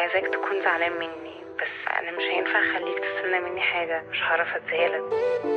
عايزاك تكون زعلان مني بس انا مش هينفع اخليك تستنى مني حاجه مش هعرف اديها لك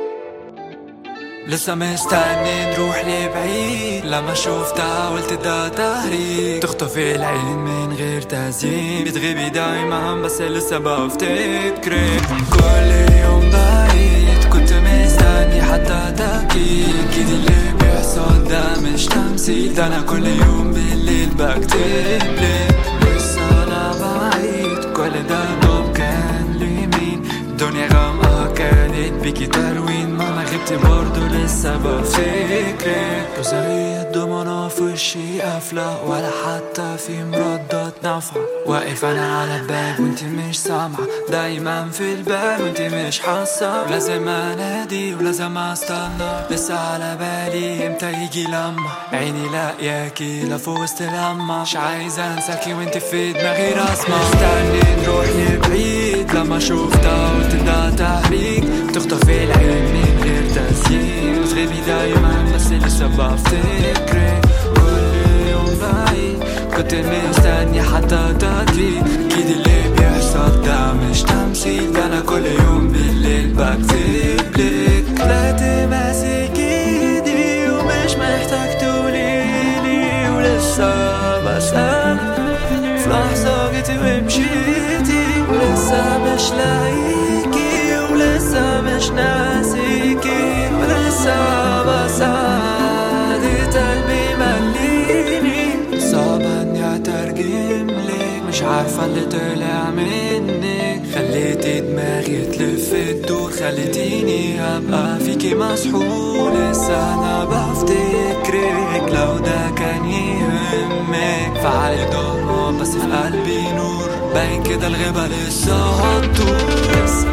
لسه مستني نروح لبعيد لما شفتها قلت ده تهريج تخطفي العين من غير تزيين بتغيبي دايما بس لسه بفتكرك كل يوم بعيد كنت مستني حتى تأكيد كده اللي بيحصل ده مش تمثيل ده انا كل يوم بالليل بكتبلك لسه انا بعيد كل ده دوب كان لمين الدنيا غامقة كانت بيكي تروين ماما غبت برضه لسه بفكرك وزي الضمنة في وشي قافلة ولا حتى في مردات نافعة واقف انا على الباب وانت مش سامعة دايما في البال وانت مش حاسة ولازم انادي ولازم استنى لسه على بالي امتى يجي لما عيني لاقياكي لا في وسط لما مش عايز انساكي وانت في دماغي رسمة مستني نروح لبعيد لما شفتها قلت ده تهريج تخطفي العين من غير تزيين بتغيبي دايما بس لسه بفتكرك كل يوم بعيد كنت مستني حتى تأكيد أكيد اللي بيحصل ده مش تمثيل ده أنا كل يوم بالليل بكتبلك طلعت ماسك ايدي ومش محتاج تقوليلي ولسه بسأل في لحظة جيتي ومشيتي ولسه مش لاقيكي ولسه مش ناسيكي ولسه بسعد قلبي مليني صعب اني اترجم لك مش عارفة اللي طلع منك خليتي دماغي تلف الدور خليتيني ابقى فيكي مسحول لسه انا بفتكرك لو ده كان يهمك فعلي ضلمة بس في قلبي نور باين كده الغيبة لسه هتطول لسه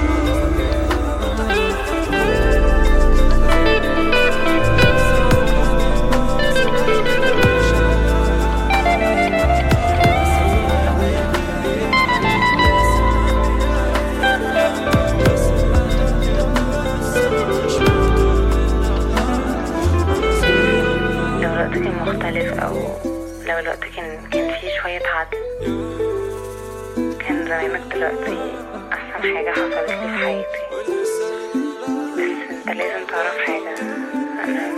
لو الوقت كان مختلف او لو الوقت كان كان فيه شويه عدل كان زمانك دلوقتي احسن حاجه حصلت لي في حياتي بس انت لازم تعرف حاجه انا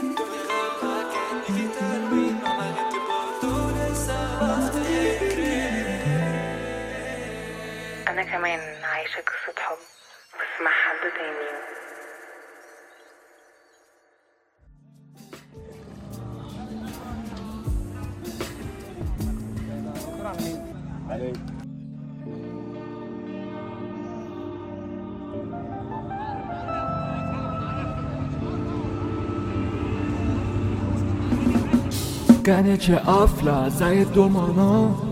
انا كمان عايشه قصه حب بس مع حد تاني كانت قافلة زي الضمنة